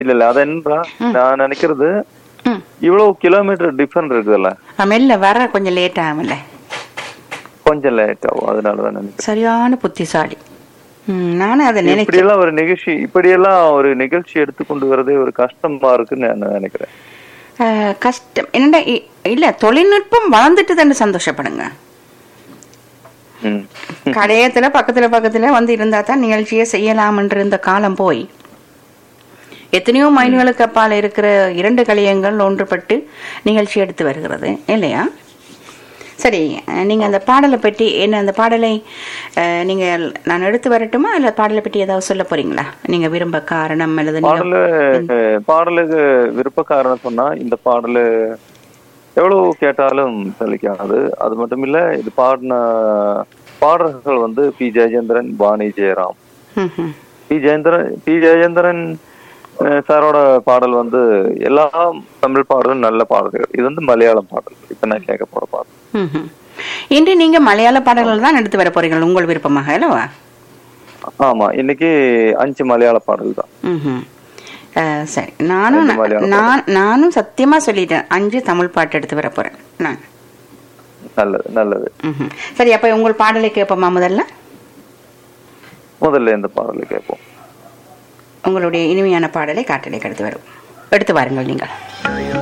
இல்ல இல்ல அது என்னடா நான் நினைக்கிறது ம் இவ்வளவு கிலோமீட்டர் டிஃபரண்ட் இருக்குதுல்ல ஆ, மெல்ல வர கொஞ்சம் லேட் ஆகும்ல கொஞ்சம் லேட் ஆகும் அதனாலதான் நினைக்கிறேன் சரியான புத்திசாலி ம் நானும் அதை நினைச்சேன் இப்படியெல்லாம் ஒரு நிகழ்ச்சி இப்படியெல்லாம் ஒரு நிகழ்ச்சி எடுத்து கொண்டு வரதே ஒரு கஷ்டமா இருக்குன்னு நான் நினைக்கிறேன் ஆ, கஷ்டம் என்னடா இ- இல்ல தொழில்நுட்பம் வளர்ந்துட்டுதுன்னு சந்தோஷப்படுங்க ம். கடையத்துல பக்கத்துல பக்கத்துல வந்து இருந்தா தான் நிகழ்ச்சியை செய்யலாம்ன்ற இந்த காலம் போய் எத்தனையோ மைல்களுக்கு அப்பால் இருக்கிற இரண்டு கலையங்கள் ஒன்றுபட்டு நிகழ்ச்சி எடுத்து வருகிறது இல்லையா சரி அஹ், நீங்க அந்த பாடலை பற்றி என்ன அந்த பாடலை அஹ், நீங்க நான் எடுத்து வரட்டுமா இல்ல பாடலை பற்றி ஏதாவது சொல்ல போறீங்களா நீங்க விரும்ப காரணம் அல்லது நீங்க பாடலு அஹ், பாடலுக்கு விருப்ப காரணம் சொன்னா இந்த பாடலு எவ்வளவு கேட்டாலும் சலிக்காது அது மட்டும் இல்ல இது பாடின பாடல்கள் வந்து பி ஜெயச்சந்திரன் வாணி ஜெயராம் ம், ம். பி ஜெயந்திரன் பி ஜெயச்சந்திரன் அஹ், சாரோட பாடல் வந்து எல்லா தமிழ் பாடலும் நல்ல பாடல்கள் இது வந்து மலையாளம் பாடல் இப்ப நான் கேட்க போற பாடல் ம், ம். இன்று நீங்க மலையாள பாடல்கள் தான் எடுத்து வர போறீங்க உங்கள் விருப்பமாக அல்லவா ஆமா இன்னைக்கு அஞ்சு மலையாள பாடல் தான் ம்ஹும். அஹ், சரி நானும் அஞ்சு மலையாள நான் நானும் சத்தியமா சொல்லிட்டேன் அஞ்சு தமிழ் பாட்டு எடுத்து வர போறேன் நான் நல்லது நல்லது ம்ஹும். சரி அப்ப உங்கள் பாடலை கேட்போமா முதல்ல முதல்ல இந்த பாடலை கேட்போம் உங்களுடைய இனிமையான பாடலை காட்டலை எடுத்து வரும் எடுத்து வாருங்கள் நீங்கள்